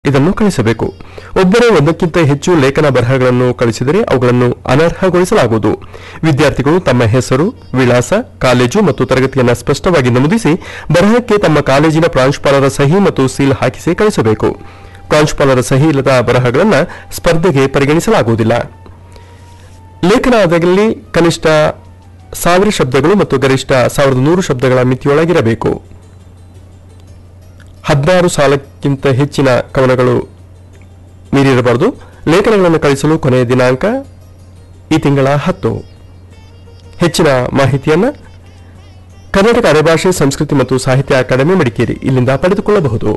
ಇದನ್ನು ಕಳಿಸಬೇಕು ಒಬ್ಬರೇ ಒಂದಕ್ಕಿಂತ ಹೆಚ್ಚು ಲೇಖನ ಬರಹಗಳನ್ನು ಕಳಿಸಿದರೆ ಅವುಗಳನ್ನು ಅನರ್ಹಗೊಳಿಸಲಾಗುವುದು ವಿದ್ಯಾರ್ಥಿಗಳು ತಮ್ಮ ಹೆಸರು ವಿಳಾಸ ಕಾಲೇಜು ಮತ್ತು ತರಗತಿಯನ್ನು ಸ್ಪಷ್ಟವಾಗಿ ನಮೂದಿಸಿ ಬರಹಕ್ಕೆ ತಮ್ಮ ಕಾಲೇಜಿನ ಪ್ರಾಂಶುಪಾಲರ ಸಹಿ ಮತ್ತು ಸೀಲ್ ಹಾಕಿಸಿ ಕಳಿಸಬೇಕು ಪ್ರಾಂಶುಪಾಲರ ಸಹಿ ಇಲ್ಲದ ಬರಹಗಳನ್ನು ಸ್ಪರ್ಧೆಗೆ ಪರಿಗಣಿಸಲಾಗುವುದಿಲ್ಲ ಲೇಖನ ಆದಾಗಲಿ ಕನಿಷ್ಠ ಸಾವಿರ ಶಬ್ದಗಳು ಮತ್ತು ಗರಿಷ್ಠ ಸಾವಿರದ ನೂರು ಶಬ್ದಗಳ ಮಿತಿಯೊಳಗಿರಬೇಕು ಹದಿನಾರು ಸಾಲಕ್ಕಿಂತ ಹೆಚ್ಚಿನ ಕವನಗಳು ಮೀರಿರಬಾರದು ಲೇಖನಗಳನ್ನು ಕಳಿಸಲು ಕೊನೆಯ ದಿನಾಂಕ ಈ ತಿಂಗಳ ಹತ್ತು ಹೆಚ್ಚಿನ ಮಾಹಿತಿಯನ್ನು ಕರ್ನಾಟಕ ಅರೆಭಾಷೆ ಸಂಸ್ಕೃತಿ ಮತ್ತು ಸಾಹಿತ್ಯ ಅಕಾಡೆಮಿ ಮಡಿಕೇರಿ ಇಲ್ಲಿಂದ ಪಡೆದುಕೊಳ್ಳಬಹುದು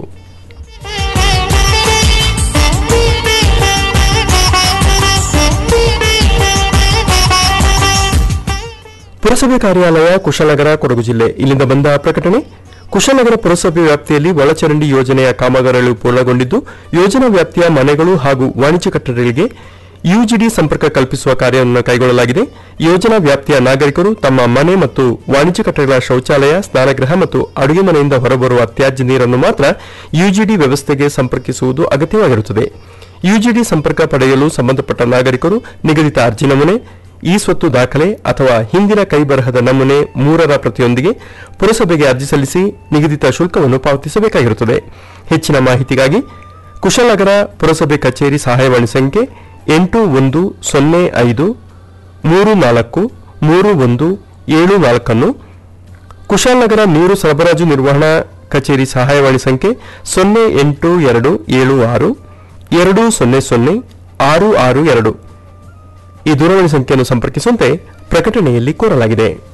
ಪುರಸಭೆ ಕಾರ್ಯಾಲಯ ಕುಶಲನಗರ ಕೊಡಗು ಜಿಲ್ಲೆ ಇಲ್ಲಿಂದ ಬಂದ ಪ್ರಕಟಣೆ ಕುಶಲನಗರ ಪುರಸಭೆ ವ್ಯಾಪ್ತಿಯಲ್ಲಿ ಒಳಚರಂಡಿ ಯೋಜನೆಯ ಕಾಮಗಾರಿಗಳು ಪೂರ್ಣಗೊಂಡಿದ್ದು ಯೋಜನಾ ವ್ಯಾಪ್ತಿಯ ಮನೆಗಳು ಹಾಗೂ ವಾಣಿಜ್ಯ ಕಟ್ಟಡಗಳಿಗೆ ಯುಜಿಡಿ ಸಂಪರ್ಕ ಕಲ್ಪಿಸುವ ಕಾರ್ಯವನ್ನು ಕೈಗೊಳ್ಳಲಾಗಿದೆ ಯೋಜನಾ ವ್ಯಾಪ್ತಿಯ ನಾಗರಿಕರು ತಮ್ಮ ಮನೆ ಮತ್ತು ವಾಣಿಜ್ಯ ಕಟ್ಟಡಗಳ ಶೌಚಾಲಯ ಸ್ನಾನಗೃಹ ಮತ್ತು ಅಡುಗೆ ಮನೆಯಿಂದ ಹೊರಬರುವ ತ್ಯಾಜ್ಯ ನೀರನ್ನು ಮಾತ್ರ ಯುಜಿಡಿ ವ್ಯವಸ್ಥೆಗೆ ಸಂಪರ್ಕಿಸುವುದು ಅಗತ್ಯವಾಗಿರುತ್ತದೆ ಯುಜಿಡಿ ಸಂಪರ್ಕ ಪಡೆಯಲು ಸಂಬಂಧಪಟ್ಟ ನಾಗರಿಕರು ನಿಗದಿತ ಅರ್ಜಿ ನಮೂನೆ ಈ ಸ್ವತ್ತು ದಾಖಲೆ ಅಥವಾ ಹಿಂದಿನ ಕೈಬರಹದ ನಮೂನೆ ಮೂರರ ಪ್ರತಿಯೊಂದಿಗೆ ಪುರಸಭೆಗೆ ಅರ್ಜಿ ಸಲ್ಲಿಸಿ ನಿಗದಿತ ಶುಲ್ಕವನ್ನು ಪಾವತಿಸಬೇಕಾಗಿರುತ್ತದೆ ಹೆಚ್ಚಿನ ಮಾಹಿತಿಗಾಗಿ ಕುಶಲನಗರ ಪುರಸಭೆ ಕಚೇರಿ ಸಹಾಯವಾಣಿ ಸಂಖ್ಯೆ ಎಂಟು ಒಂದು ಸೊನ್ನೆ ಐದು ಮೂರು ನಾಲ್ಕು ಮೂರು ಒಂದು ಏಳು ನಾಲ್ಕನ್ನು ಕುಶಾಲನಗರ ನೀರು ಸರಬರಾಜು ನಿರ್ವಹಣಾ ಕಚೇರಿ ಸಹಾಯವಾಣಿ ಸಂಖ್ಯೆ ಸೊನ್ನೆ ಎಂಟು ಎರಡು ಏಳು ಆರು ಎರಡು ಸೊನ್ನೆ ಸೊನ್ನೆ ಆರು ಆರು ಎರಡು ಈ ದೂರವಾಣಿ ಸಂಖ್ಯೆಯನ್ನು ಸಂಪರ್ಕಿಸುವಂತೆ ಪ್ರಕಟಣೆಯಲ್ಲಿ ಕೋರಲಾಗಿದೆ